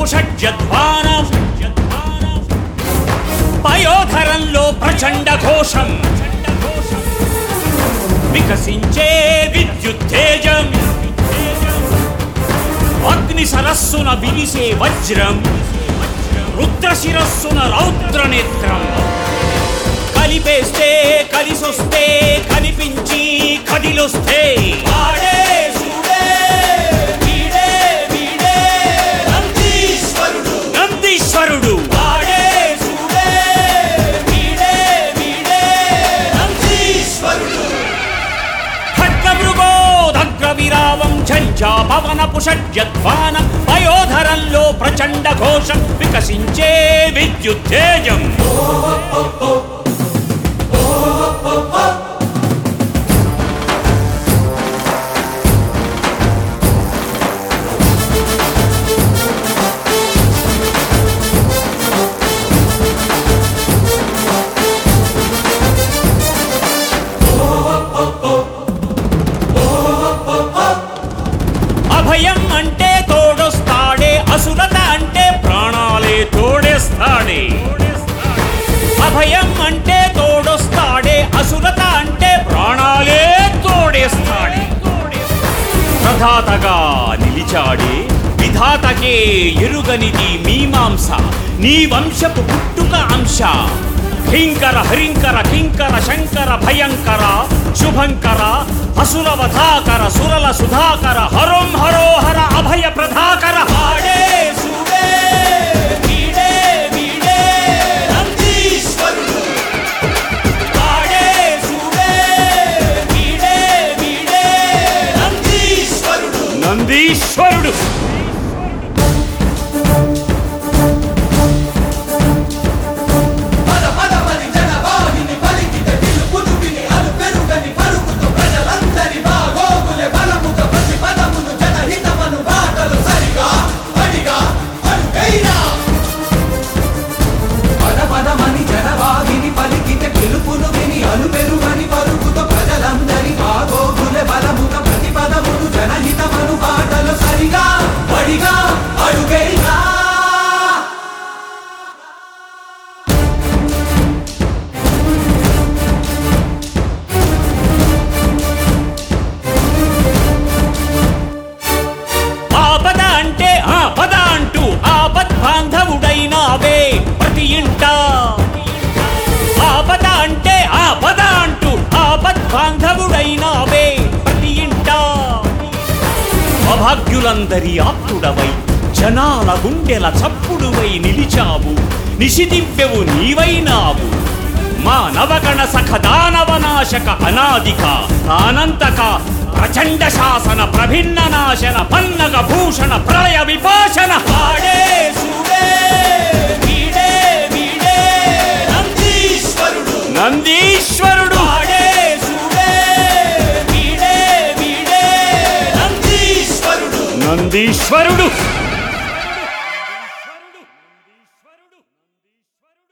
పుషడ్యధ్వానం పయోధరంలో ప్రచండ ఘోషం వికసించే విద్యుత్తేజం అగ్ని సరస్సున విలిసే వజ్రం రుద్ర శిరస్సున రౌద్ర నేత్రం కలిపేస్తే కలిసొస్తే కనిపించి కదిలొస్తే వాడే చూడే వీడే వీడే నందీశ్వరుడు నందీశ్వరుడు వాడే చూడే వీడే వీడే నందీశ్వరుడు ఖడ్గమృగోదగ్ర విరావం ఝంఝా పవన పుషడ్యధ్వానం పయోధరంలో ప్రచండ ఘోషం వికసించే విద్యుత్తేజం అభయం అంటే తోడొస్తాడే అసురత అంటే ప్రాణాలే తోడేస్తాడే అభయం అంటే తోడొస్తాడే అసురత అంటే ప్రాణాలే తోడేస్తాడే ప్రధాతగా నిలిచాడే విధాతకే ఎరుగనిది మీమాంస నీ వంశపు పుట్టుక అంశ హింకర హరింకర కింకర శంకర భయంకర శుభంకర అసుర వధాకర సురల సుధాకర హరం హరోహర అభయ ప్రధాకర హాడే సుడే వీడే వీడే నందీశ్వరుడు వాడే సుడే వీడే వీడే నందీశ్వరుడు నందీశ్వరుడు పద పదమని జనవాహిని పలికితే పిలుపును విని అలు పెరుగని పలుకుతూ ప్రజలందరి బాగోగులే బలముగ ప్రతి పదమును జనహితమను బాటలు సరిగా అడిగా అడుగైనా పద పదమని జనవాహిని పలికితే పిలుపును విని అలు పెరుగని పలుకుతూ ప్రజలందరి బాగోగులే బలముగ ప్రతి పదమును జనహితమను బాటలు సరిగా అడిగా అడుగైనా ఆపద అంటే ఆ పద అంటూ ఆపద్ బాంధవుడైనావే ప్రతి ఇంట ఆపద అంటే ఆ పద అంటూ ఆపద్ బాంధవుడైనావే ప్రతి ఇంట అభాగ్యులందరి ఆప్తుడవై జనాల గుండెల చప్పుడువై నిలిచావు నిశిదివ్యవు నీవైనావు మా నవగణ సఖ దానవ నాశక అనాదిక అనంతక ప్రచండ శాసన ప్రభిన్న నాశన పన్నగ భూషణ ప్రళయ విపాశన వాడే సుడే వీడే వీడే నందీశ్వరుడు నందీశ్వరుడు వాడే సుడే వీడే వీడే నందీశ్వరుడు నందీశ్వరుడు